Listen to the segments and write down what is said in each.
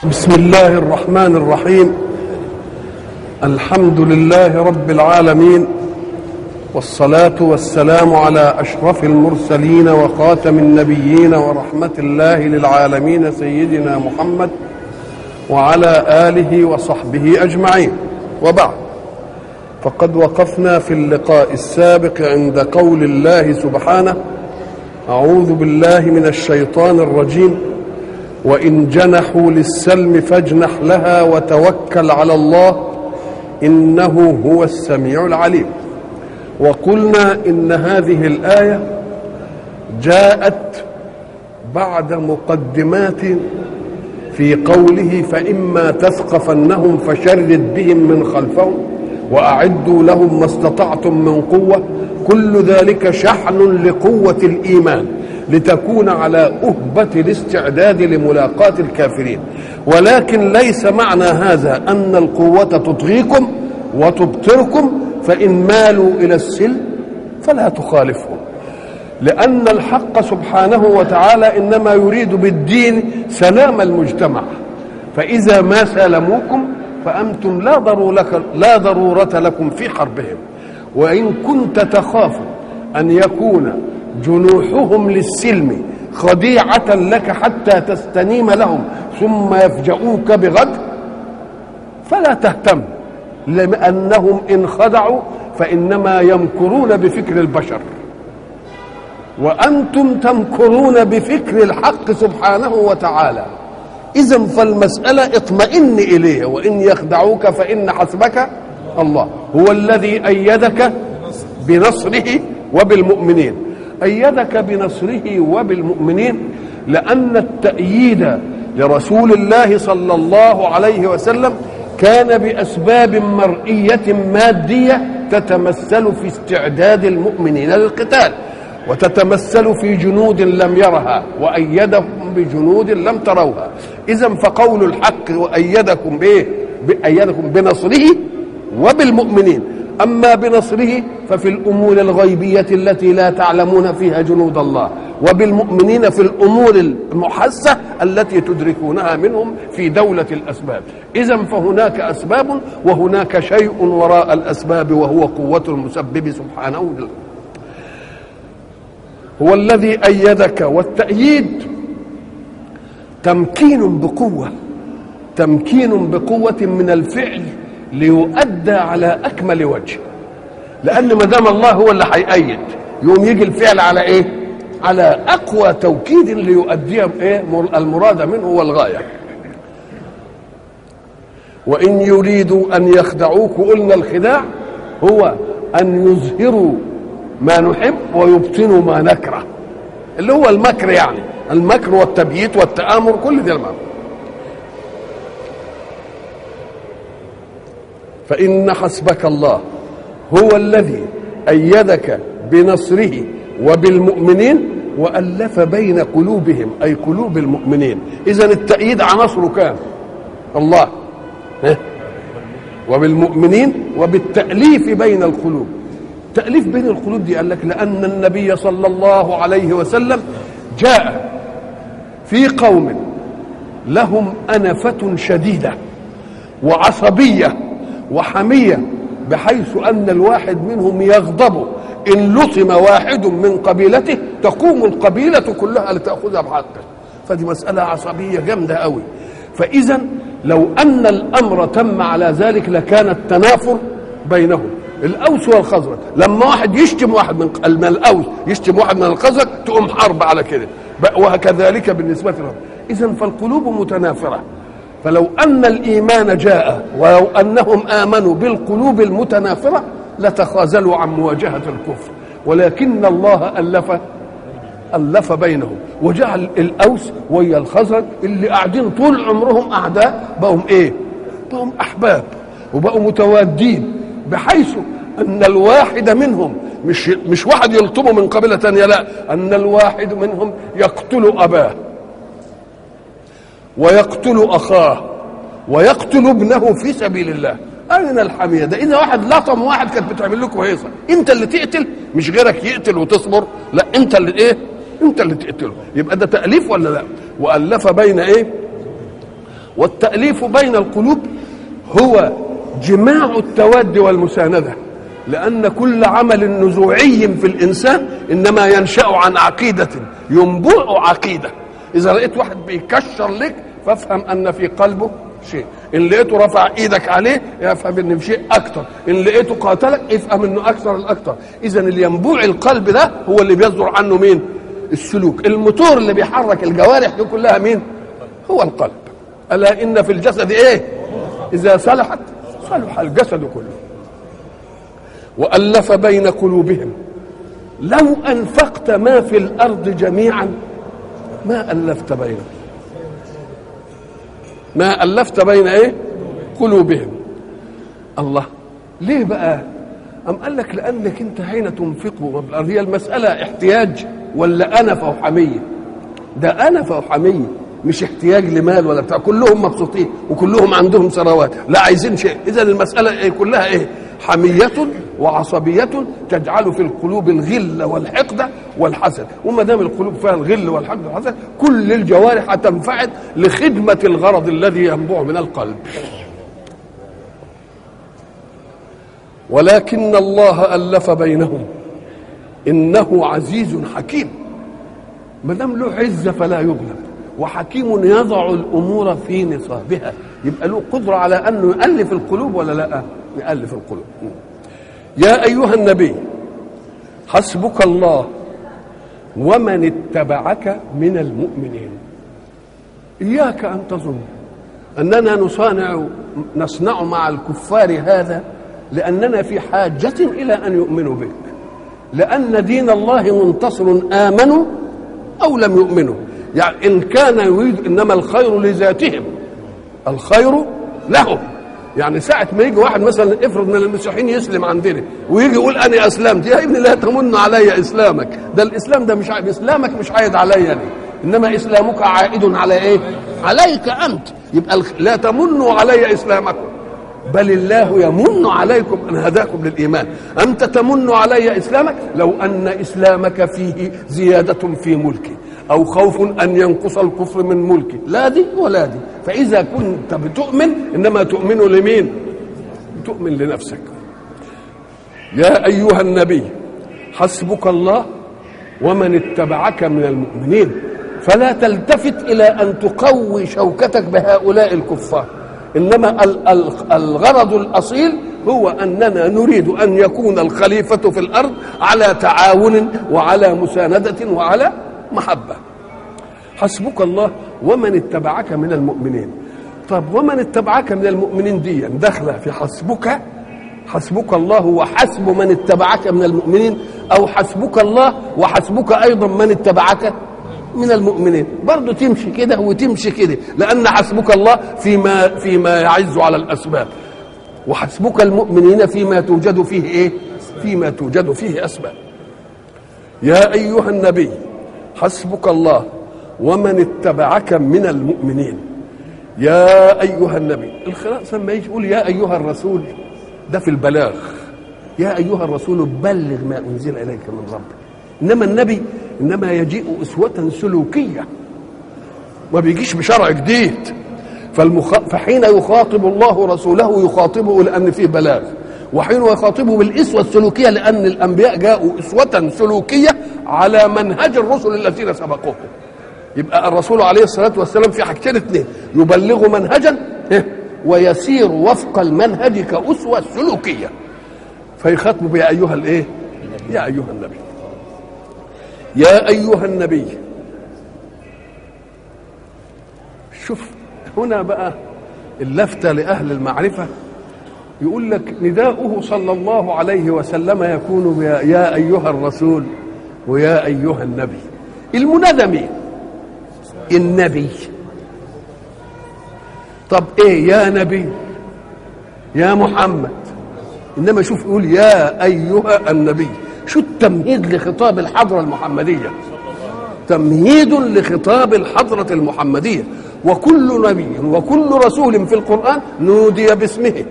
بسم الله الرحمن الرحيم الحمد لله رب العالمين والصلاه والسلام على اشرف المرسلين وخاتم النبيين ورحمه الله للعالمين سيدنا محمد وعلى اله وصحبه اجمعين وبعد فقد وقفنا في اللقاء السابق عند قول الله سبحانه اعوذ بالله من الشيطان الرجيم وان جنحوا للسلم فاجنح لها وتوكل على الله انه هو السميع العليم وقلنا ان هذه الايه جاءت بعد مقدمات في قوله فاما تثقفنهم فشرد بهم من خلفهم واعدوا لهم ما استطعتم من قوه كل ذلك شحن لقوه الايمان لتكون على أهبة الاستعداد لملاقاة الكافرين ولكن ليس معنى هذا أن القوة تطغيكم وتبطركم فإن مالوا إلى السلم فلا تخالفهم لأن الحق سبحانه وتعالى إنما يريد بالدين سلام المجتمع فإذا ما سالموكم فأنتم لا ضرورة, لا ضرورة لكم في حربهم وإن كنت تخاف أن يكون جنوحهم للسلم خديعة لك حتى تستنيم لهم ثم يفجؤوك بغد فلا تهتم لأنهم إن خدعوا فإنما يمكرون بفكر البشر وأنتم تمكرون بفكر الحق سبحانه وتعالى إذا فالمسألة اطمئن إليه وإن يخدعوك فإن حسبك الله هو الذي أيدك بنصره وبالمؤمنين أيدك بنصره وبالمؤمنين لأن التأييد لرسول الله صلى الله عليه وسلم كان بأسباب مرئية مادية تتمثل في استعداد المؤمنين للقتال وتتمثل في جنود لم يرها وأيدهم بجنود لم تروها إذا فقول الحق وأيدكم بإيه؟ أيدكم بنصره وبالمؤمنين أما بنصره ففي الأمور الغيبية التي لا تعلمون فيها جنود الله وبالمؤمنين في الأمور المحسة التي تدركونها منهم في دولة الأسباب إذا فهناك أسباب وهناك شيء وراء الأسباب وهو قوة المسبب سبحانه هو الذي أيدك والتأييد تمكين بقوة تمكين بقوة من الفعل ليؤدى على اكمل وجه لان ما دام الله هو اللي هيأيد يقوم يجي الفعل على ايه على اقوى توكيد ليؤدي ايه المراد منه والغايه وان يريدوا ان يخدعوك قلنا الخداع هو ان يظهروا ما نحب ويبطنوا ما نكره اللي هو المكر يعني المكر والتبييت والتآمر كل ده المعنى فإن حسبك الله هو الذي أيدك بنصره وبالمؤمنين وألف بين قلوبهم أي قلوب المؤمنين إذا التأييد عناصره كام الله وبالمؤمنين وبالتأليف بين القلوب تأليف بين القلوب دي قال لك لأن النبي صلى الله عليه وسلم جاء في قوم لهم أنفة شديدة وعصبية وحمية بحيث أن الواحد منهم يغضب إن لطم واحد من قبيلته تقوم القبيلة كلها لتأخذها بحقه فدي مسألة عصبية جامدة قوي فإذا لو أن الأمر تم على ذلك لكان التنافر بينهم الأوس والخزرج لما واحد يشتم واحد من من الأوس يشتم واحد من الخزرج تقوم حرب على كده وكذلك بالنسبة لهم إذا فالقلوب متنافرة فلو أن الإيمان جاء ولو أنهم آمنوا بالقلوب المتنافرة لتخاذلوا عن مواجهة الكفر ولكن الله ألف ألف بينهم وجعل الأوس ويا الخزرج اللي قاعدين طول عمرهم أعداء بقوا إيه؟ بقوا أحباب وبقوا متوادين بحيث أن الواحد منهم مش مش واحد يلطمه من قبيلة تانية لا أن الواحد منهم يقتل أباه ويقتل اخاه ويقتل ابنه في سبيل الله اين الحميه ده اذا واحد لطم واحد كانت بتعمل لكم هيصه انت اللي تقتل مش غيرك يقتل وتصبر لا انت اللي ايه انت اللي تقتله يبقى ده تاليف ولا لا والف بين ايه والتأليف بين القلوب هو جماع التواد والمساندة لأن كل عمل نزوعي في الإنسان إنما ينشأ عن عقيدة ينبوع عقيدة إذا لقيت واحد بيكشر لك فافهم أن في قلبه شيء إن لقيته رفع إيدك عليه يفهم إن في شيء أكتر إن لقيته قاتلك افهم إنه أكثر الأكثر إذا اللي ينبوع القلب ده هو اللي بيصدر عنه مين السلوك الموتور اللي بيحرك الجوارح دي كلها مين هو القلب ألا إن في الجسد إيه إذا صلحت صلح الجسد كله وألف بين قلوبهم لو أنفقت ما في الأرض جميعا ما ألفت بينهم ما ألفت بين إيه قلوبهم الله ليه بقى أم قال لك لأنك أنت حين تنفق هي المسألة احتياج ولا أنفة وحمية ده أنفة وحمية مش احتياج لمال ولا بتاع كلهم مبسوطين وكلهم عندهم ثروات لا عايزين شيء اذا المساله إيه كلها ايه حمية وعصبية تجعل في القلوب الغل والحقد والحسد وما دام القلوب فيها الغل والحقد والحسد كل الجوارح تنفعل لخدمة الغرض الذي ينبع من القلب ولكن الله ألف بينهم إنه عزيز حكيم ما دام له عزة فلا يغلب وحكيم يضع الامور في نصابها يبقى له قدره على انه يالف القلوب ولا لا يالف القلوب يا ايها النبي حسبك الله ومن اتبعك من المؤمنين اياك ان تظن اننا نصانع نصنع مع الكفار هذا لاننا في حاجه الى ان يؤمنوا بك لان دين الله منتصر امنوا او لم يؤمنوا يعني ان كان يريد انما الخير لذاتهم الخير لهم يعني ساعة ما يجي واحد مثلا افرض من المسيحيين يسلم عندنا ويجي يقول انا اسلمت يا ابني لا تمن علي اسلامك ده الاسلام ده مش عايد اسلامك مش عايد عليا أنا انما اسلامك عائد على ايه؟ عليك انت يبقى لا تمنوا علي اسلامكم بل الله يمن عليكم ان هداكم للايمان انت تمن علي اسلامك لو ان اسلامك فيه زياده في ملكي او خوف ان ينقص الكفر من ملكه لا دي ولا دي فاذا كنت بتؤمن انما تؤمن لمين تؤمن لنفسك يا ايها النبي حسبك الله ومن اتبعك من المؤمنين فلا تلتفت الى ان تقوي شوكتك بهؤلاء الكفار انما الغرض الاصيل هو اننا نريد ان يكون الخليفه في الارض على تعاون وعلى مسانده وعلى محبة حسبك الله ومن اتبعك من المؤمنين طب ومن اتبعك من المؤمنين دي داخلة في حسبك حسبك الله وحسب من اتبعك من المؤمنين أو حسبك الله وحسبك أيضا من اتبعك من المؤمنين برضه تمشي كده وتمشي كده لأن حسبك الله فيما فيما يعز على الأسباب وحسبك المؤمنين فيما توجد فيه إيه فيما توجد فيه أسباب يا أيها النبي حسبك الله ومن اتبعك من المؤمنين يا ايها النبي الخلاص لما يجي يقول يا ايها الرسول ده في البلاغ يا ايها الرسول بلغ ما انزل اليك من ربك انما النبي انما يجيء اسوه سلوكيه ما بيجيش بشرع جديد فالمخ... فحين يخاطب الله رسوله يخاطبه لان فيه بلاغ وحين يخاطبه بالاسوه السلوكيه لان الانبياء جاءوا اسوه سلوكيه على منهج الرسل الذين سبقوه يبقى الرسول عليه الصلاه والسلام في حاجتين اثنين يبلغ منهجا ويسير وفق المنهج كاسوه سلوكيه فيخاطب يا ايها الايه يا ايها النبي يا ايها النبي شوف هنا بقى اللفته لاهل المعرفه يقول لك نداؤه صلى الله عليه وسلم يكون يا ايها الرسول ويا ايها النبي المنادى مين النبي طب ايه يا نبي يا محمد انما شوف يقول يا ايها النبي شو التمهيد لخطاب الحضره المحمديه تمهيد لخطاب الحضره المحمديه وكل نبي وكل رسول في القران نودي باسمه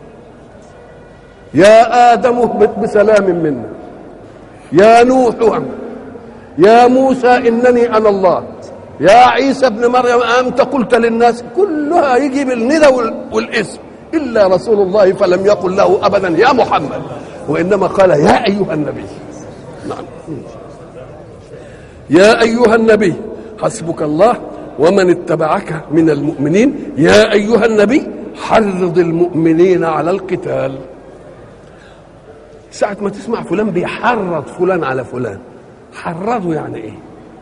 يا ادم اهبط بسلام منا يا نوح يا موسى انني انا الله يا عيسى ابن مريم أنت قلت للناس كلها يجي بالندى وال- والاسم إلا رسول الله فلم يقل له أبدا يا محمد وإنما قال يا أيها النبي نعم يا أيها النبي حسبك الله ومن اتبعك من المؤمنين يا أيها النبي حرض المؤمنين على القتال ساعة ما تسمع فلان بيحرض فلان على فلان حرضه يعني ايه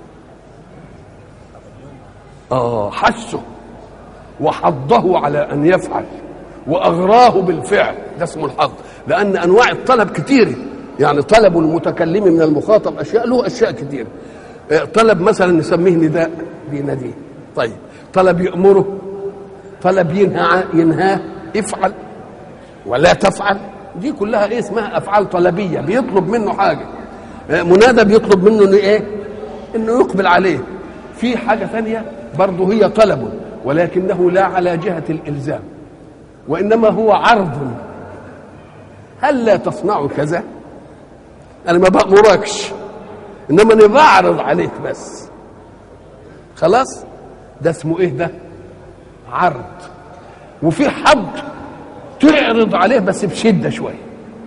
اه حسه وحضه على ان يفعل واغراه بالفعل ده اسمه الحظ لان انواع الطلب كتير يعني طلب المتكلم من المخاطب اشياء له اشياء كتير آه، طلب مثلا نسميه نداء بيناديه طيب طلب يامره طلب ينهى ينهاه افعل ولا تفعل دي كلها ايه اسمها افعال طلبيه بيطلب منه حاجه آه، منادى بيطلب منه انه ايه انه يقبل عليه في حاجه ثانيه برضه هي طلب ولكنه لا على جهه الالزام وانما هو عرض هل لا تصنع كذا انا ما بامركش انما انا بعرض عليك بس خلاص ده اسمه ايه ده عرض وفي حد تعرض عليه بس بشده شويه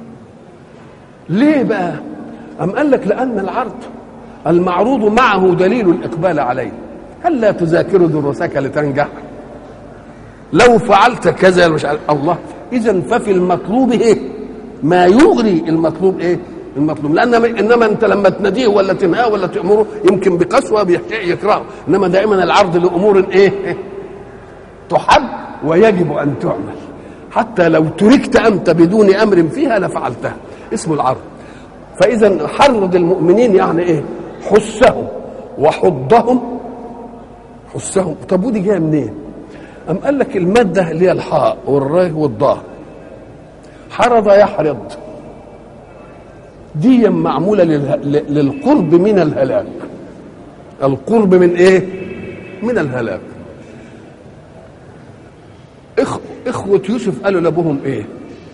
ليه بقى ام قال لك لان العرض المعروض معه دليل الاقبال عليه هل لا تذاكر دروسك لتنجح لو فعلت كذا مش عارف الله اذا ففي المطلوب ايه ما يغري المطلوب ايه المطلوب لان انما انت لما تناديه ولا تنهاه ولا تامره يمكن بقسوه بيحتاج يكرهه انما دائما العرض لامور ايه تحب ويجب ان تعمل حتى لو تركت انت بدون امر فيها لفعلتها اسمه العرض فاذا حرض المؤمنين يعني ايه حسهم وحضهم حسهم طب ودي جايه منين أم قال لك المادة اللي هي الحاء والراء والضاء حرض يحرض دي معمولة لله- ل- للقرب من الهلاك القرب من ايه من الهلاك إخ... إخوة يوسف قالوا لأبوهم إيه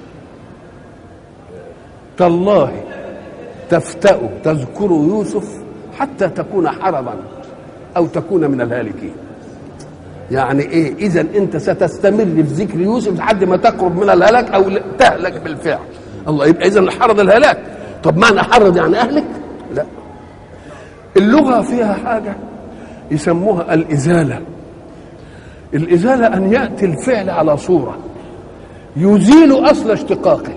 تالله تفتأ تذكر يوسف حتى تكون حرضا أو تكون من الهالكين يعني ايه اذا انت ستستمر في ذكر يوسف لحد ما تقرب من الهلاك او تهلك بالفعل الله يبقى اذا حرض الهلاك طب معنى حرض يعني اهلك لا اللغه فيها حاجه يسموها الازاله الازاله ان ياتي الفعل على صوره يزيل اصل اشتقاقه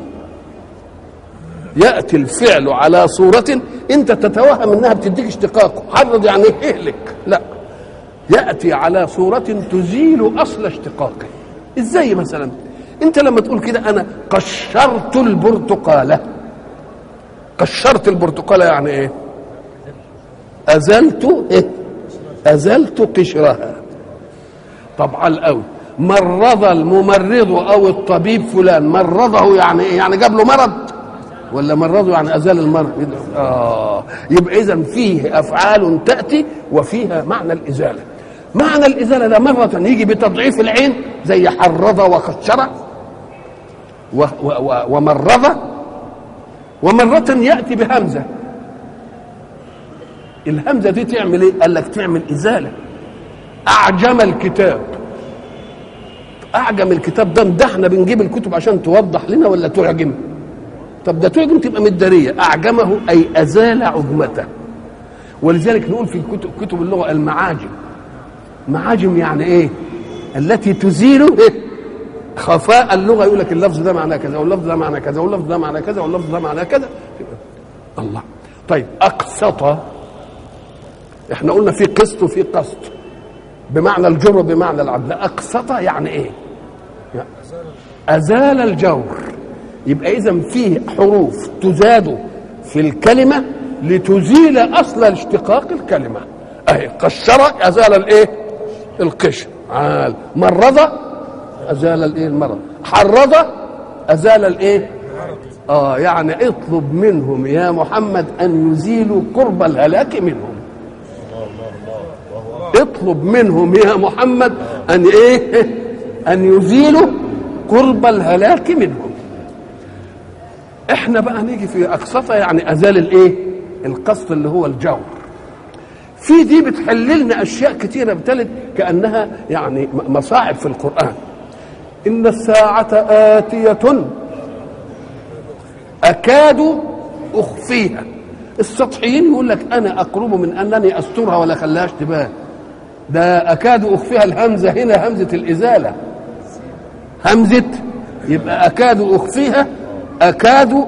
ياتي الفعل على صوره انت تتوهم انها بتديك اشتقاقه حرض يعني اهلك لا ياتي على صوره تزيل اصل اشتقاقه ازاي مثلا انت لما تقول كده انا قشرت البرتقاله قشرت البرتقاله يعني ايه ازلت ايه ازلت قشرها طبعا قوي مرض الممرض او الطبيب فلان مرضه يعني ايه يعني جاب له مرض ولا مرضه يعني ازال المرض اه يبقى اذا فيه افعال تاتي وفيها معنى الازاله معنى الازاله ده مره يجي بتضعيف العين زي حرض وخشر و- و- و- ومرض ومرة يأتي بهمزة الهمزة دي تعمل ايه؟ قال لك تعمل إزالة أعجم الكتاب أعجم الكتاب ده ده احنا بنجيب الكتب عشان توضح لنا ولا تعجم؟ طب ده تعجم تبقى مدارية أعجمه أي أزال عجمته ولذلك نقول في كتب, كتب اللغة المعاجم معاجم يعني إيه التي تزيل إيه؟ خفاء اللغة يقول لك اللفظ ده معناه كذا واللفظ ده معناه كذا واللفظ ده معناه كذا واللفظ ده معناه كذا الله طيب أقسط احنا قلنا في قسط وفي قسط بمعنى الجر بمعنى العدل أقسط يعني إيه يعني أزال الجور يبقى اذا فيه حروف تزاد في الكلمه لتزيل اصل اشتقاق الكلمه اهي قشر ازال الايه القشر عال مرض ازال الايه المرض حرض ازال الايه اه يعني اطلب منهم يا محمد ان يزيلوا قرب الهلاك منهم اطلب منهم يا محمد ان ايه ان يزيلوا قرب الهلاك منهم احنا بقى نيجي في اقسطه يعني ازال الايه القسط اللي هو الجور في دي بتحل لنا اشياء كثيره بتلد كانها يعني مصاعب في القران ان الساعه اتيه اكاد اخفيها السطحيين يقول لك انا اقرب من انني استرها ولا خلاهاش تبان ده اكاد اخفيها الهمزه هنا همزه الازاله همزه يبقى اكاد اخفيها اكاد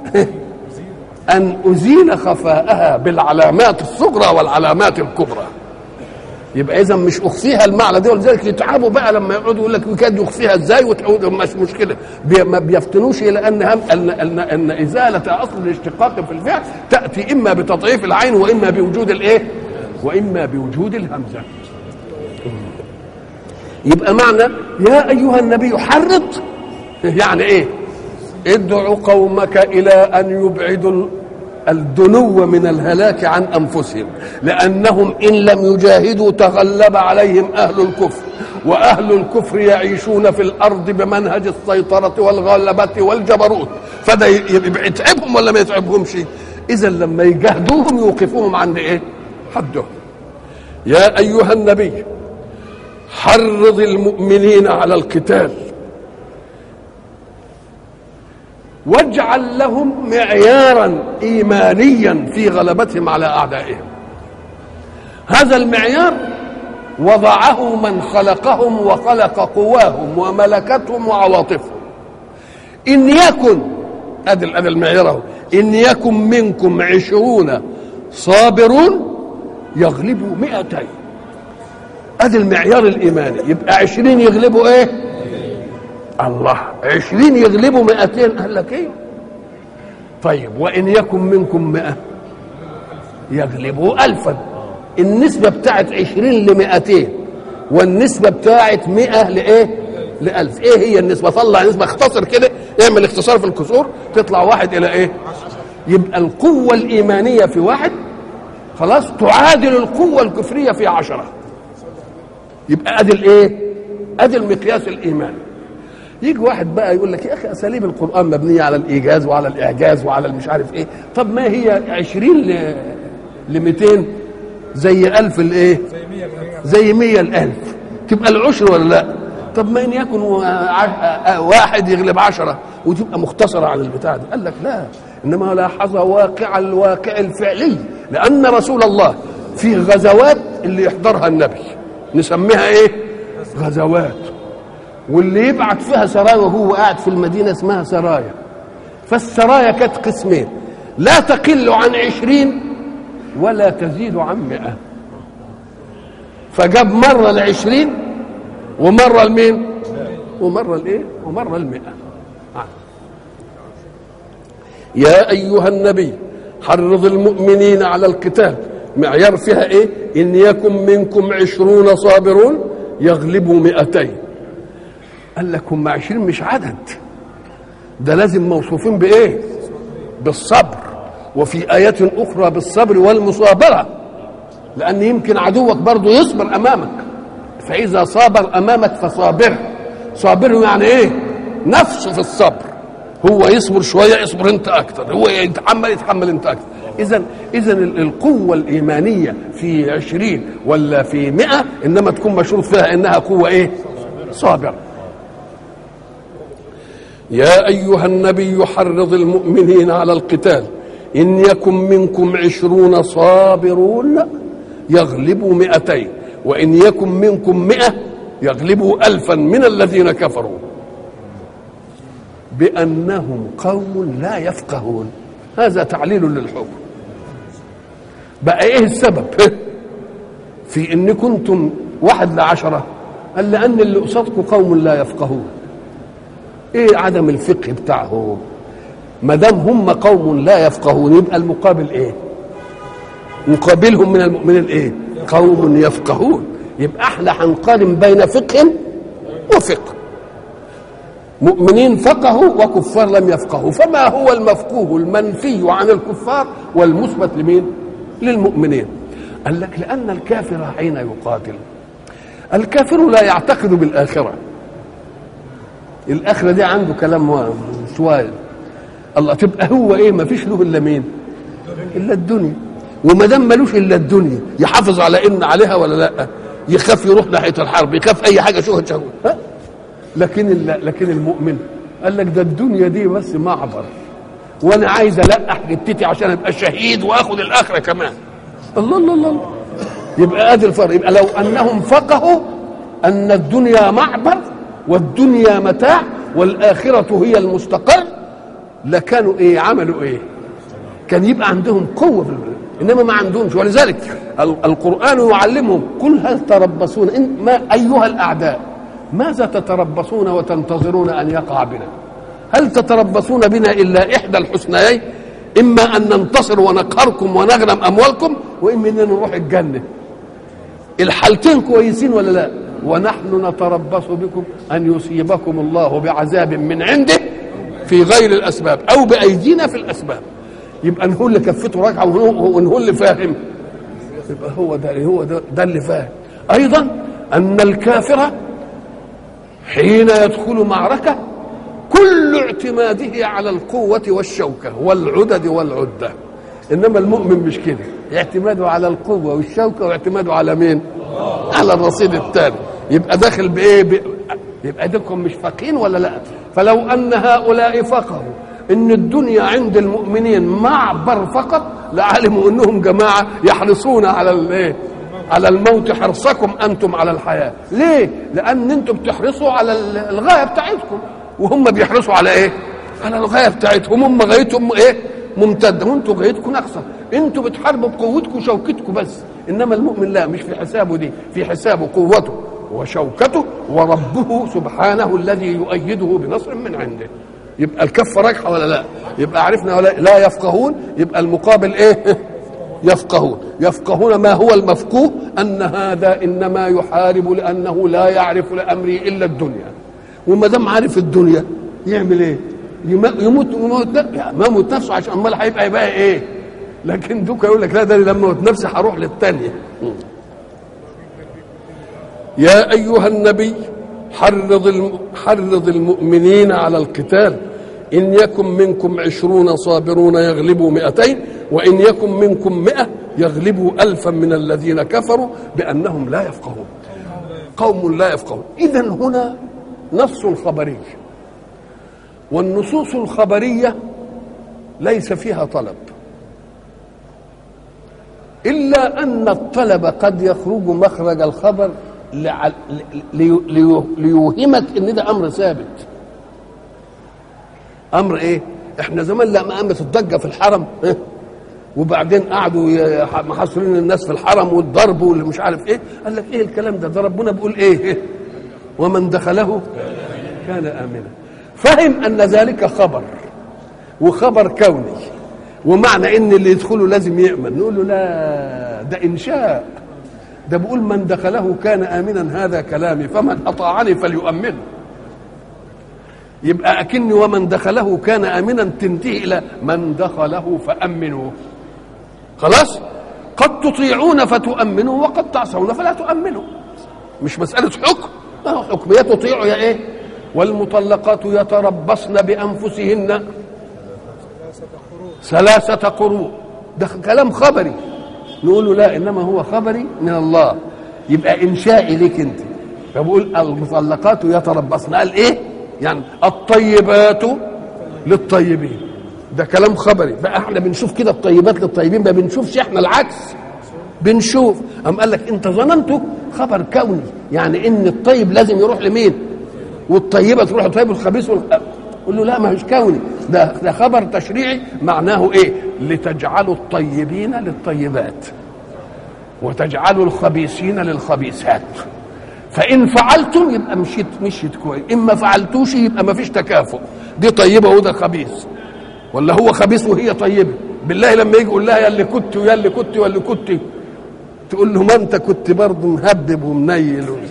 ان ازيل خفاءها بالعلامات الصغرى والعلامات الكبرى يبقى اذا مش اخفيها المعنى ده ولذلك يتعبوا بقى لما يقعدوا يقول لك يكاد يخفيها ازاي وتعود مش مشكله بي ما بيفتنوش الى ان هم ان ان, أن ازاله اصل الاشتقاق في الفعل تاتي اما بتضعيف العين واما بوجود الايه؟ واما بوجود الهمزه. يبقى معنى يا ايها النبي حرض يعني ايه؟ ادعو قومك الى ان يبعدوا الدنو من الهلاك عن انفسهم لانهم ان لم يجاهدوا تغلب عليهم اهل الكفر واهل الكفر يعيشون في الارض بمنهج السيطره والغلبه والجبروت فده يبقى يتعبهم ولا ما يتعبهمش اذا لما يجاهدوهم يوقفوهم عند ايه حدهم يا ايها النبي حرض المؤمنين على القتال واجعل لهم معيارا ايمانيا في غلبتهم على اعدائهم هذا المعيار وضعه من خلقهم وخلق قواهم وملكتهم وعواطفهم ان يكن ادي ادي المعيار اهو ان يكن منكم عشرون صابرون يغلبوا مئتين ادي المعيار الايماني يبقى عشرين يغلبوا ايه الله عشرين يغلبوا مئتين قال لك ايه طيب وإن يكن منكم مئة يغلبوا ألفا النسبة بتاعت عشرين لمئتين والنسبة بتاعت مئة لإيه لألف إيه هي النسبة طلع نسبة اختصر كده اعمل اختصار في الكسور تطلع واحد إلى إيه يبقى القوة الإيمانية في واحد خلاص تعادل القوة الكفرية في عشرة يبقى أدي الإيه أدي المقياس الإيماني يجي واحد بقى يقول لك يا اخي اساليب القران مبنيه على الايجاز وعلى الاعجاز وعلى المش عارف ايه طب ما هي 20 ل ل 200 زي 1000 الايه زي 100 الالف تبقى العشر ولا لا طب ما ان يكن واحد يغلب عشرة وتبقى مختصرة على البتاع دي قال لك لا انما لاحظ واقع الواقع الفعلي لان رسول الله في غزوات اللي يحضرها النبي نسميها ايه غزوات واللي يبعت فيها سرايا وهو قاعد في المدينة اسمها سرايا فالسرايا كانت قسمين لا تقل عن عشرين ولا تزيد عن مئة فجاب مرة العشرين ومرة المين ومرة الايه ومرة المئة يا أيها النبي حرض المؤمنين على القتال معيار فيها ايه إن يكن منكم عشرون صابرون يغلبوا مئتين قال لك هم عشرين مش عدد ده لازم موصوفين بايه بالصبر وفي ايات اخرى بالصبر والمصابره لان يمكن عدوك برضه يصبر امامك فاذا صابر امامك فصابر صابر يعني ايه نفسه في الصبر هو يصبر شويه يصبر انت اكتر هو يتحمل يتحمل انت اكتر اذا اذا القوه الايمانيه في عشرين ولا في مئة انما تكون مشروط فيها انها قوه ايه صابره يا أيها النبي حرض المؤمنين على القتال إن يكن منكم عشرون صابرون يغلبوا مئتين وإن يكن منكم مئة يغلبوا ألفا من الذين كفروا بأنهم قوم لا يفقهون هذا تعليل للحكم بقى ايه السبب في ان كنتم واحد لعشرة قال لأن اللي قصادكم قوم لا يفقهون ايه عدم الفقه بتاعهم ما دام هم قوم لا يفقهون يبقى المقابل ايه مقابلهم من المؤمنين ايه قوم يفقهون يبقى احنا هنقارن بين فقه وفقه مؤمنين فقهوا وكفار لم يفقهوا فما هو المفقوه المنفي عن الكفار والمثبت لمين للمؤمنين قال لك لان الكافر حين يقاتل الكافر لا يعتقد بالاخره الاخره دي عنده كلام شويه الله تبقى هو ايه ما فيش له الا مين الا الدنيا وما دام ملوش الا الدنيا يحافظ على ان عليها ولا لا يخاف يروح ناحيه الحرب يخاف اي حاجه شوهه شهوه ها؟ لكن ال- لكن المؤمن قال لك ده الدنيا دي بس معبر وانا عايز القح جتتي عشان ابقى شهيد واخد الاخره كمان الله الله الله الله. يبقى ادي الفرق يبقى لو انهم فقهوا ان الدنيا معبر والدنيا متاع والاخره هي المستقر لكانوا ايه عملوا ايه كان يبقى عندهم قوه في البلد انما ما عندهمش ولذلك ال- القران يعلمهم قل هل تربصون إن ما ايها الاعداء ماذا تتربصون وتنتظرون ان يقع بنا هل تتربصون بنا الا احدى الحسنيين اما ان ننتصر ونقهركم ونغنم اموالكم واما اننا نروح الجنه الحالتين كويسين ولا لا ونحن نتربص بكم ان يصيبكم الله بعذاب من عنده في غير الاسباب او بايدينا في الاسباب يبقى نقول اللي كفته راجعه ونقول اللي فاهم يبقى هو ده هو ده, ده اللي فاهم ايضا ان الكافر حين يدخل معركه كل اعتماده على القوه والشوكه والعدد والعده انما المؤمن مش كده اعتماده على القوه والشوكه واعتماده على مين على الرصيد الثاني يبقى داخل بايه ب... يبقى ديكم مش فاقين ولا لا فلو ان هؤلاء فقهوا ان الدنيا عند المؤمنين معبر فقط لعلموا انهم جماعه يحرصون على الايه على الموت حرصكم انتم على الحياه ليه لان انتم بتحرصوا على الغايه بتاعتكم وهم بيحرصوا على ايه على الغايه بتاعتهم هم غايتهم ايه ممتده وانتم غايتكم ناقصه انتم بتحاربوا بقوتكم وشوكتكم بس انما المؤمن لا مش في حسابه دي في حسابه قوته وشوكته وربه سبحانه الذي يؤيده بنصر من عنده يبقى الكفه راجحه ولا لا يبقى عرفنا ولا لا يفقهون يبقى المقابل ايه يفقهون يفقهون ما هو المفقوه ان هذا انما يحارب لانه لا يعرف لامره الا الدنيا وما دام عارف الدنيا يعمل ايه يم- يموت يموت يعني ما يموت نفسه عشان امال هيبقى يبقى ايه لكن دوكا يقول لك لا ده أنا لما اموت نفسي هروح للثانيه يا ايها النبي حرض الم... حرض المؤمنين على القتال إن يكن منكم عشرون صابرون يغلبوا مئتين وإن يكن منكم مئة يغلبوا ألفا من الذين كفروا بأنهم لا يفقهون قوم لا يفقهون إذا هنا نص خبري والنصوص الخبرية ليس فيها طلب إلا أن الطلب قد يخرج مخرج الخبر لع- لي- لي- ليوهمك ان ده امر ثابت امر ايه احنا زمان لما قامت الضجه في الحرم إيه؟ وبعدين قعدوا ي- محاصرين الناس في الحرم والضرب واللي مش عارف ايه قال لك ايه الكلام ده ده ربنا بيقول ايه, إيه؟ ومن دخله كان امنا فهم ان ذلك خبر وخبر كوني ومعنى ان اللي يدخله لازم يامن نقول له لا ده انشاء ده بيقول من دخله كان امنا هذا كلامي فمن اطاعني فليؤمنه يبقى اكني ومن دخله كان امنا تنتهي الى من دخله فامنوا خلاص قد تطيعون فتؤمنوا وقد تعصون فلا تؤمنوا مش مساله حكم لا حكم يا تطيعوا يا ايه والمطلقات يتربصن بانفسهن ثلاثه قروء ده كلام خبري نقول له لا انما هو خبري من الله يبقى انشائي ليك انت فبقول المطلقات يتربصن قال ايه يعني الطيبات للطيبين ده كلام خبري بقى احنا بنشوف كده الطيبات للطيبين ما بنشوفش احنا العكس بنشوف أم قال لك انت ظننته خبر كوني يعني ان الطيب لازم يروح لمين والطيبه تروح للطيب والخبيث وال... قول له لا ما هوش كوني ده ده خبر تشريعي معناه ايه لتجعلوا الطيبين للطيبات وتجعلوا الخبيثين للخبيثات فان فعلتم يبقى مشيت مشيت كويس ان ما فعلتوش يبقى ما فيش تكافؤ دي طيبه وده خبيث ولا هو خبيث وهي طيبه بالله لما يجي يقول لها يا اللي كنت ويا اللي كنت واللي كنت تقول له ما انت كنت برضه مهبب ومنيل و...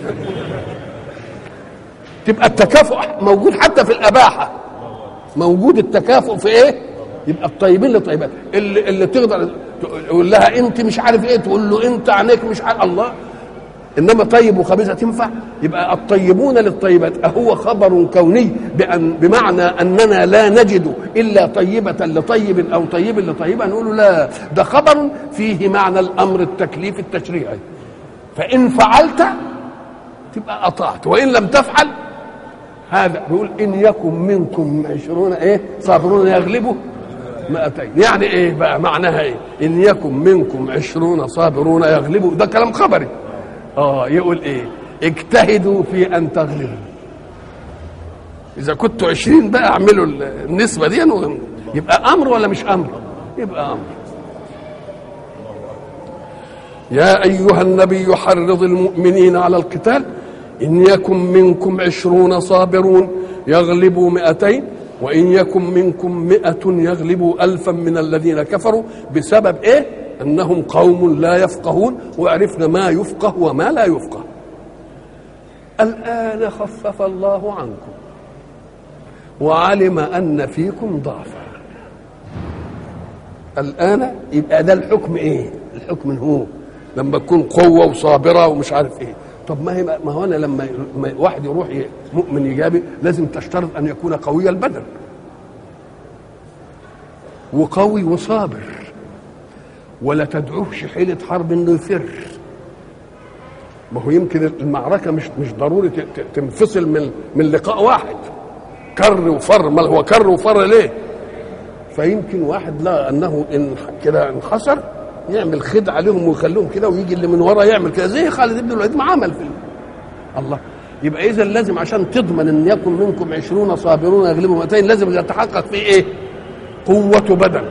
تبقى التكافؤ موجود حتى في الاباحه موجود التكافؤ في ايه يبقى الطيبين للطيبات اللي, اللي تقدر تقول لها انت مش عارف ايه تقول له انت عينيك مش عارف الله انما طيب وخبيثه تنفع يبقى الطيبون للطيبات اهو خبر كوني بأن بمعنى اننا لا نجد الا طيبه لطيب او طيب لطيبه نقول لا ده خبر فيه معنى الامر التكليف التشريعي فان فعلت تبقى اطعت وان لم تفعل هذا بيقول ان يكن منكم عشرون ايه صابرون يغلبوا مئتين يعني ايه بقى معناها ايه ان يكن منكم عشرون صابرون يغلبوا ده كلام خبري اه يقول ايه اجتهدوا في ان تغلبوا اذا كنتوا عشرين بقى اعملوا النسبه دي يبقى امر ولا مش امر يبقى امر يا ايها النبي حرض المؤمنين على القتال ان يكن منكم عشرون صابرون يغلبوا مئتين وإن يكن منكم مئة يغلبوا ألفا من الذين كفروا بسبب إيه؟ أنهم قوم لا يفقهون وعرفنا ما يفقه وما لا يفقه الآن خفف الله عنكم وعلم أن فيكم ضعفا الآن يبقى ده الحكم إيه؟ الحكم هو لما تكون قوة وصابرة ومش عارف إيه طب ما هي ما هو انا لما واحد يروح مؤمن ايجابي لازم تشترط ان يكون قوي البدن وقوي وصابر ولا تدعوش حيلة حرب انه يفر ما هو يمكن المعركه مش مش ضروري تنفصل من من لقاء واحد كر وفر ما هو كر وفر ليه فيمكن واحد لا انه ان كده انخسر يعمل خدعه لهم ويخليهم كده ويجي اللي من ورا يعمل كده زي خالد بن الوليد ما عمل في الله يبقى اذا لازم عشان تضمن ان يكن منكم عشرون صابرون يغلبوا 200 لازم يتحقق في ايه؟ قوة بدن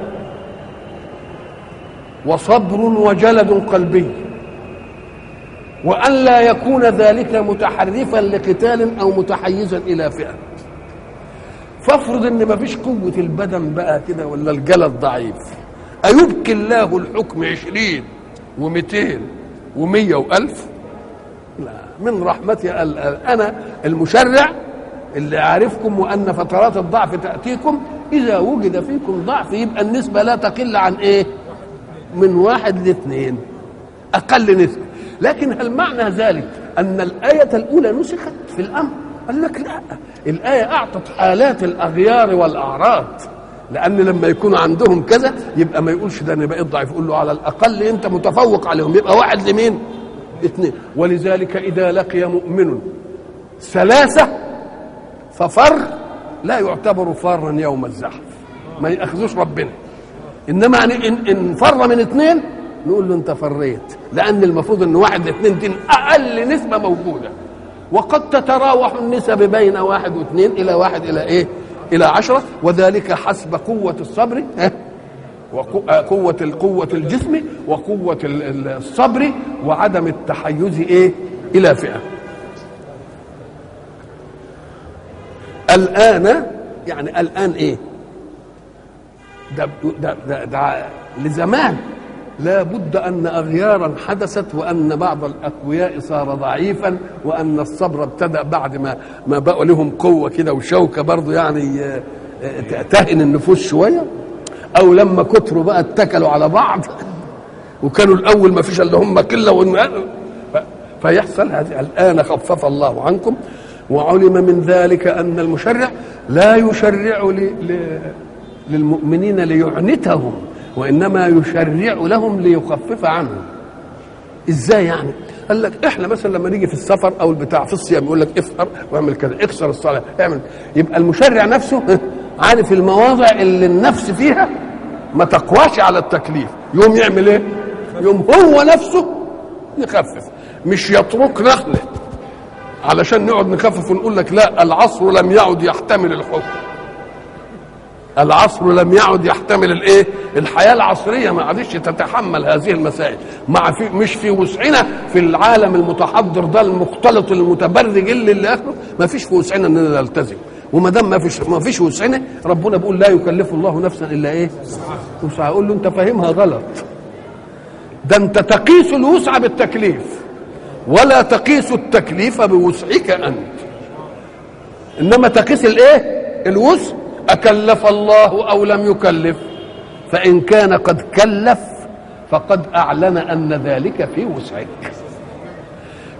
وصبر وجلد قلبي وأن لا يكون ذلك متحرفا لقتال أو متحيزا إلى فئة فافرض ان مفيش قوة البدن بقى كده ولا الجلد ضعيف أيبكي الله الحكم عشرين ومئتين ومية وألف لا من رحمتي أنا المشرع اللي عارفكم وأن فترات الضعف تأتيكم إذا وجد فيكم ضعف يبقى النسبة لا تقل عن إيه من واحد لاثنين أقل نسبة لكن هل معنى ذلك أن الآية الأولى نسخت في الأمر قال لك لا الآية أعطت حالات الأغيار والأعراض لأن لما يكون عندهم كذا يبقى ما يقولش ده أنا بقيت ضعيف يقول له على الأقل أنت متفوق عليهم يبقى واحد لمين؟ اثنين ولذلك إذا لقي مؤمن ثلاثة ففر لا يعتبر فارا يوم الزحف ما ياخذوش ربنا انما يعني ان ان فر من اثنين نقول له انت فريت لان المفروض ان واحد لاثنين دي اقل نسبه موجوده وقد تتراوح النسب بين واحد واثنين الى واحد الى ايه الى عشرة وذلك حسب قوة الصبر وقوة قوة الجسم وقوة الصبر وعدم التحيز ايه الى فئة الآن يعني الآن إيه؟ ده ده ده, ده لزمان لا بد أن أغيارا حدثت وأن بعض الأقوياء صار ضعيفا وأن الصبر ابتدأ بعد ما ما بقوا لهم قوة كده وشوكة برضه يعني تهن النفوس شوية أو لما كتروا بقى اتكلوا على بعض وكانوا الأول ما فيش إلا هم قلة فيحصل هذه الآن خفف الله عنكم وعلم من ذلك أن المشرع لا يشرع ل... ل... للمؤمنين ليعنتهم وإنما يشرع لهم ليخفف عنهم ازاي يعني قال لك احنا مثلا لما نيجي في السفر او البتاع في الصيام يقول لك افطر واعمل كذا اكسر الصلاه اعمل يبقى المشرع نفسه عارف المواضع اللي النفس فيها ما تقواش على التكليف يوم يعمل ايه يوم هو نفسه يخفف مش يترك نخله علشان نقعد نخفف ونقول لك لا العصر لم يعد يحتمل الحكم العصر لم يعد يحتمل الايه الحياه العصريه ما عادش تتحمل هذه المسائل مع في مش في وسعنا في العالم المتحضر ده المختلط المتبرج اللي اللي اخره ما فيش في وسعنا اننا نلتزم وما دام ما فيش ما فيش وسعنا ربنا بيقول لا يكلف الله نفسا الا ايه وسعها اقول له انت فاهمها غلط ده انت تقيس الوسع بالتكليف ولا تقيس التكليف بوسعك انت انما تقيس الايه الوسع اكلف الله او لم يكلف فان كان قد كلف فقد اعلن ان ذلك في وسعك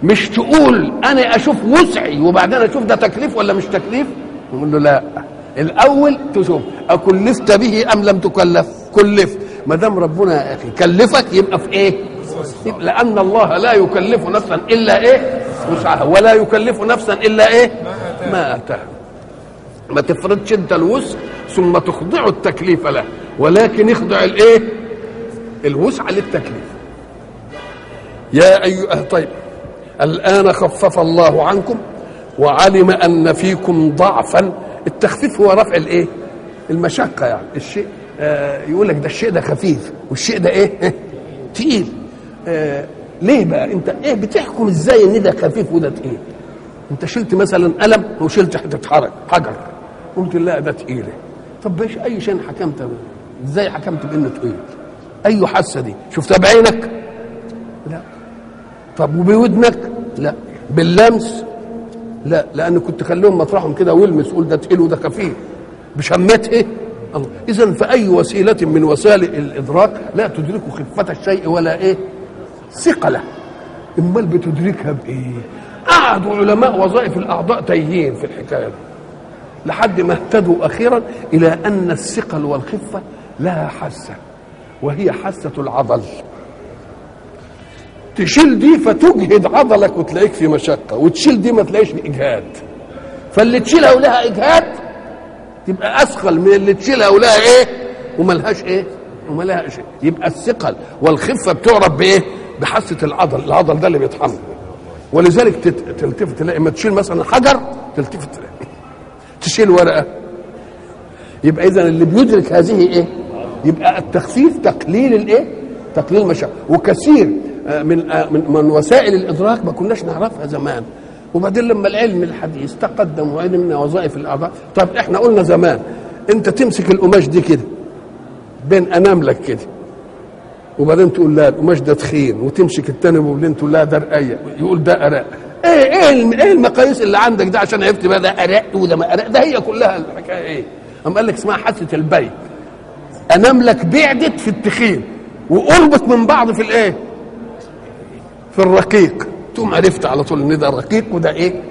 مش تقول انا اشوف وسعي وبعدين اشوف ده تكليف ولا مش تكليف نقول له لا الاول تشوف اكلفت به ام لم تكلف كلفت ما دام ربنا يا اخي كلفك يبقى في ايه يبقى لان الله لا يكلف نفسا الا ايه وسعها ولا يكلف نفسا الا ايه ما اتاها ما تفرضش انت الوسع ثم تخضع التكليف له ولكن اخضع الايه الوسع للتكليف يا ايها طيب الان خفف الله عنكم وعلم ان فيكم ضعفا التخفيف هو رفع الايه المشقه يعني الشيء آه يقول لك ده الشيء ده خفيف والشيء ده ايه تقيل آه ليه بقى انت ايه بتحكم ازاي ان ده خفيف وده تقيل انت شلت مثلا قلم وشلت حته حرج حجر قلت لا ده تقيل طب بايش اي شيء حكمت به؟ ازاي حكمت بانه تقيل اي حاسه دي شفتها بعينك لا طب وبودنك لا باللمس لا لان كنت خليهم مطرحهم كده ويلمس يقول ده تقيل وده خفيف بشمته ايه الله اذا فاي وسيله من وسائل الادراك لا تدرك خفه الشيء ولا ايه ثقله امال بتدركها بايه قعدوا علماء وظائف الاعضاء تايهين في الحكايه دي لحد ما اهتدوا اخيرا الى ان الثقل والخفه لها حاسه وهي حاسه العضل تشيل دي فتجهد عضلك وتلاقيك في مشقه وتشيل دي ما تلاقيش اجهاد فاللي تشيلها ولها اجهاد تبقى اثقل من اللي تشيلها ولها ايه وملهاش ايه وملها شيء يبقى الثقل والخفه بتعرف بايه بحاسه العضل العضل ده اللي بيتحمل ولذلك تلتفت تلاقي ما تشيل مثلا حجر تلتفت تلاقي تشيل ورقه يبقى اذا اللي بيدرك هذه ايه يبقى التخفيف تقليل الايه تقليل المشقه وكثير من من من وسائل الادراك ما كناش نعرفها زمان وبعدين لما العلم الحديث تقدم وعلمنا وظائف الاعضاء طب احنا قلنا زمان انت تمسك القماش دي كده بين اناملك كده وبعدين تقول لا القماش ده تخين وتمسك التاني وبعدين تقول لا ده رقيق يقول ده ارق ايه ايه ايه المقاييس اللي عندك ده عشان عرفت بقى ده ارق وده ما ارق ده هي كلها الحكايه ايه اما قال لك اسمها حاسه البيت اناملك بعدت في التخين وقربت من بعض في الايه في الرقيق تقوم عرفت على طول ان ده رقيق وده ايه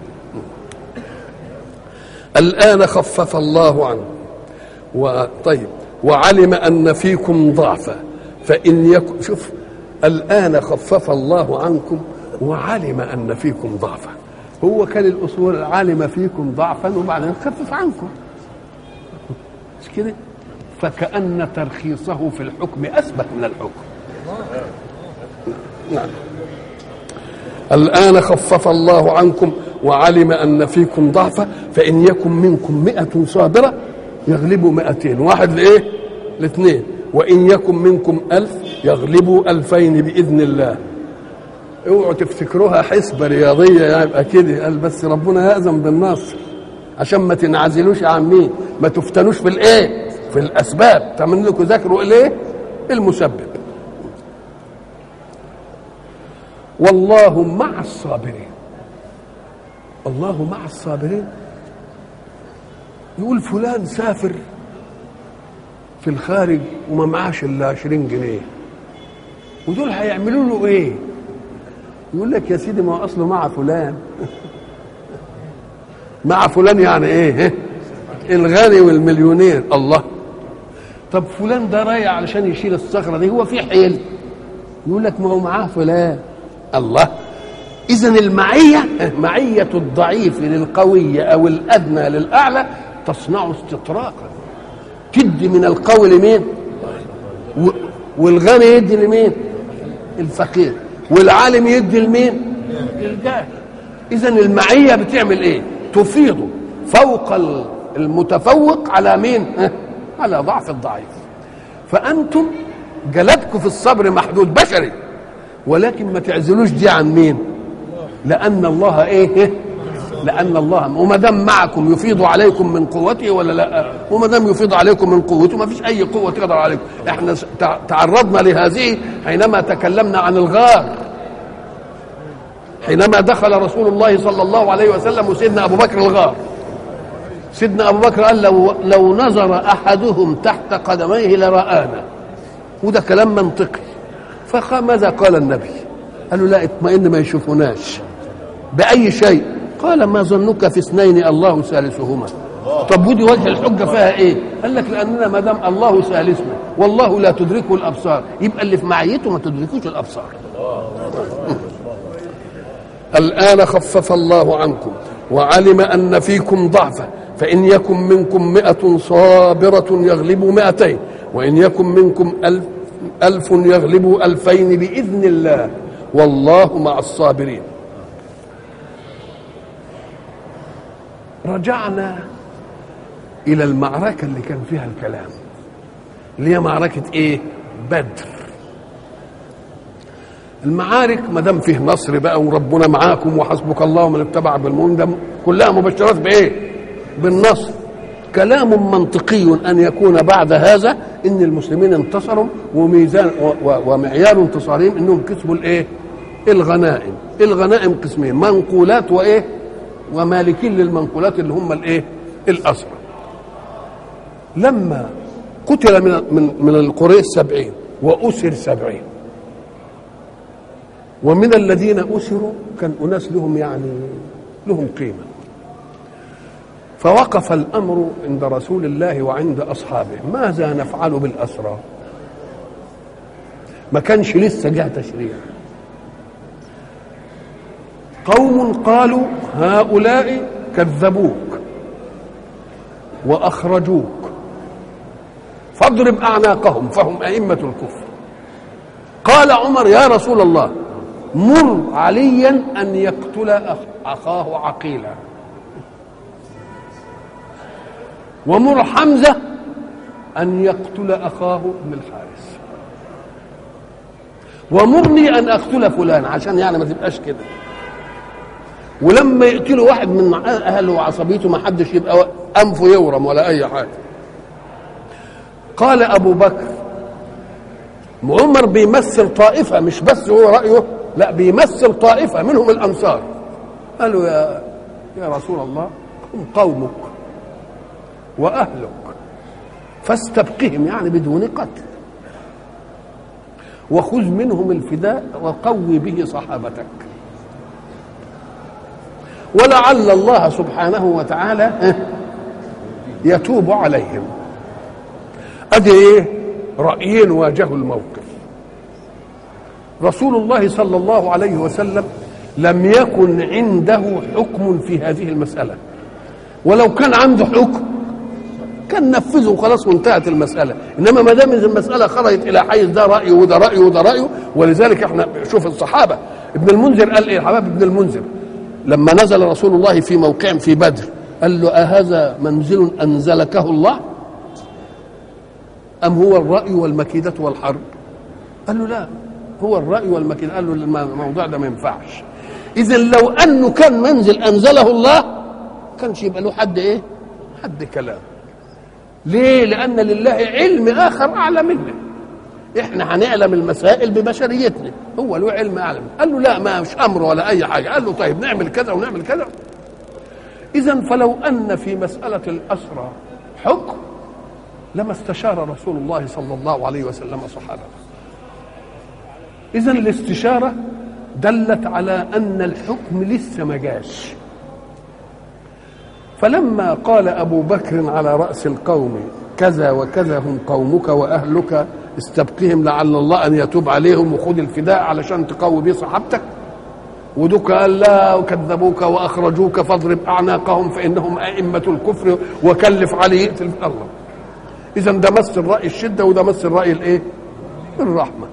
الان خفف الله عنه وطيب وعلم ان فيكم ضعفا فان يكن شوف الان خفف الله عنكم وعلم ان فيكم ضعفا هو كان الاصول علم فيكم ضعفا وبعدين خفف عنكم مش كده فكأن ترخيصه في الحكم أثبت من الحكم نعم الآن خفف الله عنكم وعلم أن فيكم ضعفا فإن يكن منكم مئة صابرة يغلبوا مئتين واحد لإيه لاثنين وإن يكن منكم ألف يغلبوا ألفين بإذن الله اوعوا تفتكروها حسبة رياضية يعني يبقى كده قال بس ربنا يأذن بالنصر عشان ما تنعزلوش عن مين ما تفتنوش في الايه في الاسباب تعمل لكم ذاكروا الايه المسبب والله مع الصابرين الله مع الصابرين يقول فلان سافر في الخارج وما معاش الا 20 جنيه ودول هيعملوا له ايه يقول لك يا سيدي ما هو اصله مع فلان مع فلان يعني ايه الغني والمليونير الله طب فلان ده رايح علشان يشيل الصخره دي هو في حيل يقول لك ما هو معاه فلان الله اذا المعيه معيه الضعيف للقوي او الادنى للاعلى تصنع استطراقا تدي من القوي لمين والغني يدي لمين الفقير والعالم يدي لمين للجاهل اذا المعيه بتعمل ايه تفيض فوق المتفوق على مين على ضعف الضعيف فانتم جلدكم في الصبر محدود بشري ولكن ما تعزلوش دي عن مين لان الله ايه لان الله وما دام معكم يفيض عليكم من قوته ولا لا وما دام يفيض عليكم من قوته ما فيش اي قوه تقدر عليكم احنا تعرضنا لهذه حينما تكلمنا عن الغار حينما دخل رسول الله صلى الله عليه وسلم وسيدنا ابو بكر الغار سيدنا ابو بكر قال لو لو نظر احدهم تحت قدميه لرانا وده كلام منطقي فماذا قال النبي قالوا لا اطمئن ما يشوفوناش بأي شيء قال ما ظنك في اثنين الله ثالثهما طب ودي وجه الحجه فيها ايه؟ قال لك لاننا ما دام الله ثالثنا والله لا تدركه الابصار يبقى اللي في معيته ما تدركوش الابصار. الان خفف الله عنكم وعلم ان فيكم ضعفا فان يكن منكم مئة صابرة يغلبوا مئتين وان يكن منكم ألف, ألف يغلبوا ألفين بإذن الله والله مع الصابرين رجعنا الى المعركه اللي كان فيها الكلام اللي هي معركه ايه بدر المعارك ما دام فيه نصر بقى وربنا معاكم وحسبك الله ومن اتبع بالمؤمن ده كلها مبشرات بايه بالنصر كلام منطقي ان يكون بعد هذا ان المسلمين انتصروا وميزان و- و- ومعيار انتصارهم انهم كسبوا الايه الغنائم الغنائم قسمين منقولات وايه ومالكين للمنقولات اللي هم الايه الاسرى لما قتل من من من القريش سبعين وأسر سبعين ومن الذين أسروا كان أناس لهم يعني لهم قيمة فوقف الأمر عند رسول الله وعند أصحابه ماذا نفعل بالأسرى ما كانش لسه جه تشريع قوم قالوا هؤلاء كذبوك وأخرجوك فاضرب اعناقهم فهم ائمه الكفر قال عمر يا رسول الله مر عليا ان يقتل أخ- اخاه عقيلا ومر حمزه ان يقتل اخاه ابن الحارث ومرني ان اقتل فلان عشان يعني ما تبقاش كده ولما يقتلوا واحد من اهله وعصبيته ما حدش يبقى انفه يورم ولا اي حاجه قال ابو بكر عمر بيمثل طائفه مش بس هو رايه لا بيمثل طائفه منهم الانصار قالوا يا يا رسول الله هم قومك واهلك فاستبقهم يعني بدون قتل وخذ منهم الفداء وقوي به صحابتك ولعل الله سبحانه وتعالى يتوب عليهم ادي ايه رايين واجهوا الموقف رسول الله صلى الله عليه وسلم لم يكن عنده حكم في هذه المساله ولو كان عنده حكم كان نفذه وخلاص وانتهت المساله انما ما دام المساله خرجت الى حيز ده رايه وده رايه وده رايه ولذلك احنا شوف الصحابه ابن المنذر قال ايه حباب ابن المنذر لما نزل رسول الله في موقع في بدر قال له أهذا منزل أنزلكه الله أم هو الرأي والمكيدة والحرب قال له لا هو الرأي والمكيدة قال له الموضوع ده ما ينفعش إذا لو أنه كان منزل أنزله الله كانش يبقى له حد إيه حد كلام ليه لأن لله علم آخر أعلى منه احنا هنعلم المسائل ببشريتنا هو له علم اعلم قال له لا ما مش امر ولا اي حاجه قال له طيب نعمل كذا ونعمل كذا اذا فلو ان في مساله الاسرى حكم لما استشار رسول الله صلى الله عليه وسلم صحابه اذا الاستشاره دلت على ان الحكم لسه ما جاش فلما قال ابو بكر على راس القوم كذا وكذا هم قومك واهلك استبقهم لعل الله ان يتوب عليهم وخذ الفداء علشان تقوي بيه صحابتك ودك قال لا وكذبوك واخرجوك فاضرب اعناقهم فانهم ائمه الكفر وكلف علي يقتل الله اذا ده مثل راي الشده وده مثل راي الايه الرحمه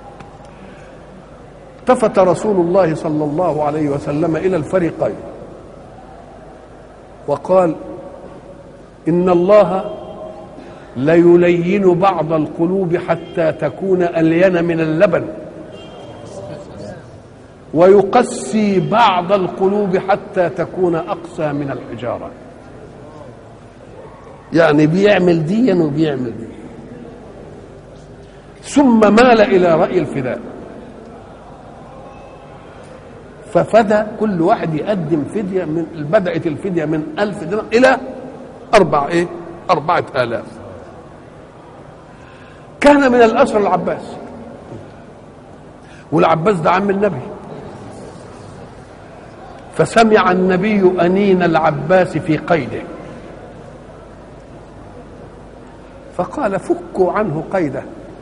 التفت رسول الله صلى الله عليه وسلم الى الفريقين وقال ان الله ليلين بعض القلوب حتى تكون الين من اللبن ويقسي بعض القلوب حتى تكون اقسى من الحجاره يعني بيعمل ديا وبيعمل دي ثم مال الى راي الفداء ففدى كل واحد يقدم فدية من بدأت الفدية من ألف دينار إلى أربع إيه؟ أربعة آلاف كان من الأسر العباس والعباس ده عم النبي فسمع النبي أنين العباس في قيده فقال فكوا عنه قيده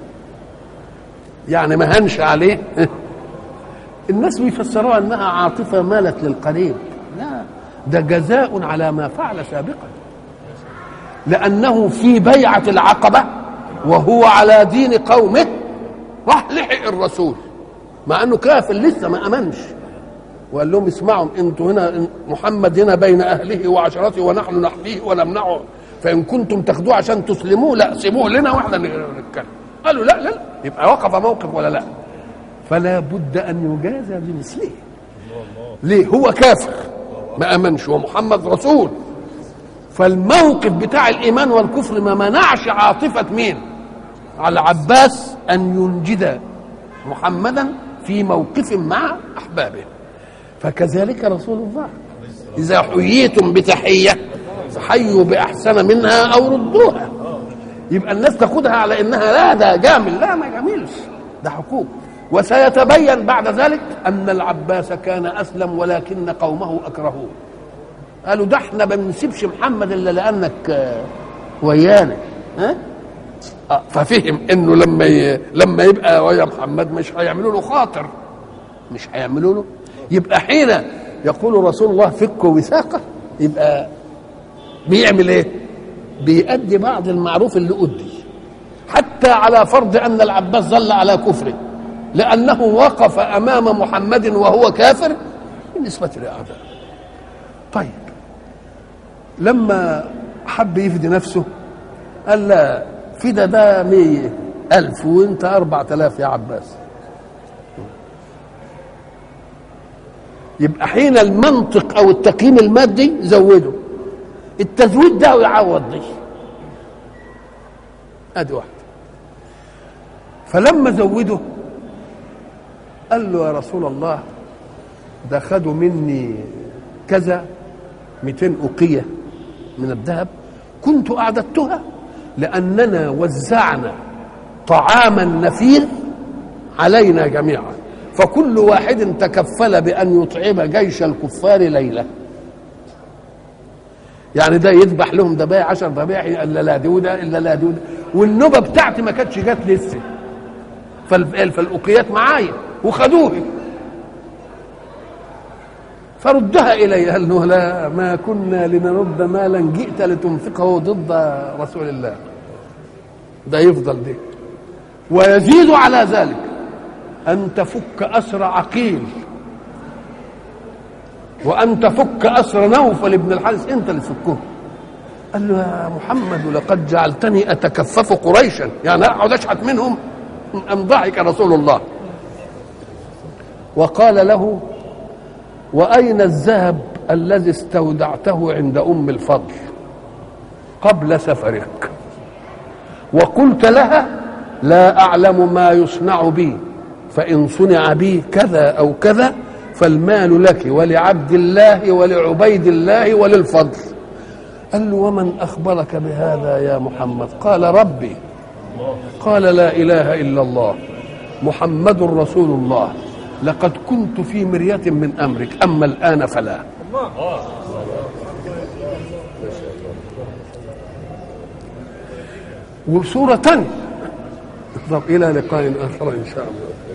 يعني ما هنش عليه الناس بيفسروها انها عاطفه مالت للقريب لا ده جزاء على ما فعل سابقا لانه في بيعه العقبه وهو على دين قومه راح لحق الرسول مع انه كافر لسه ما امنش وقال لهم اسمعوا انتوا هنا محمد هنا بين اهله وعشرته ونحن نحميه ونمنعه فان كنتم تاخدوه عشان تسلموه لا سيبوه لنا واحنا نتكلم قالوا لا لا لا يبقى وقف موقف ولا لا فلا بد ان يجازى بمثله ليه هو كافر ما امنش ومحمد رسول فالموقف بتاع الايمان والكفر ما منعش عاطفه مين على العباس ان ينجد محمدا في موقف مع احبابه فكذلك رسول الله اذا حييتم بتحيه فحيوا باحسن منها او ردوها يبقى الناس تاخدها على انها لا ده جامل لا ما جاملش ده حقوق وسيتبين بعد ذلك ان العباس كان اسلم ولكن قومه اكرهوه قالوا ده احنا ما بنسيبش محمد الا لانك ويانا ها آه ففهم انه لما ي... لما يبقى ويا محمد مش هيعملوا له خاطر مش هيعملوا له يبقى حين يقول رسول الله فك وثاقه يبقى بيعمل ايه؟ بيأدي بعض المعروف اللي أدي حتى على فرض أن العباس ظل على كفره لأنه وقف أمام محمد وهو كافر بالنسبة لأعداء طيب لما حب يفدي نفسه قال لا فدا ده مية ألف وانت أربعة آلاف يا عباس يبقى حين المنطق أو التقييم المادي زوده التزويد ده يعوض دي ادي واحده فلما زوده قال له يا رسول الله ده خدوا مني كذا 200 أقية من الذهب كنت أعددتها لأننا وزعنا طعاما نفير علينا جميعا فكل واحد تكفل بأن يطعم جيش الكفار ليلة يعني ده يذبح لهم ذبايح 10 ذبايح الا لا دي وده الا لا دي وده والنوبه بتاعتي ما كانتش جت لسه فالاقيات معايا وخدوه فردها الي قال له لا ما كنا لنرد مالا جئت لتنفقه ضد رسول الله ده يفضل ده ويزيد على ذلك ان تفك اسر عقيل وان تفك اسر نوفل بن الحارث انت اللي تفكه قال له يا محمد لقد جعلتني اتكفف قريشا يعني اقعد اشحت منهم ام ضحك رسول الله وقال له واين الذهب الذي استودعته عند ام الفضل قبل سفرك وقلت لها لا اعلم ما يصنع بي فان صنع بي كذا او كذا فالمال لك ولعبد الله ولعبيد الله وللفضل قال له ومن اخبرك بهذا يا محمد قال ربي قال لا اله الا الله محمد رسول الله لقد كنت في مرية من امرك اما الان فلا وصورة تانية الى لقاء اخر ان شاء الله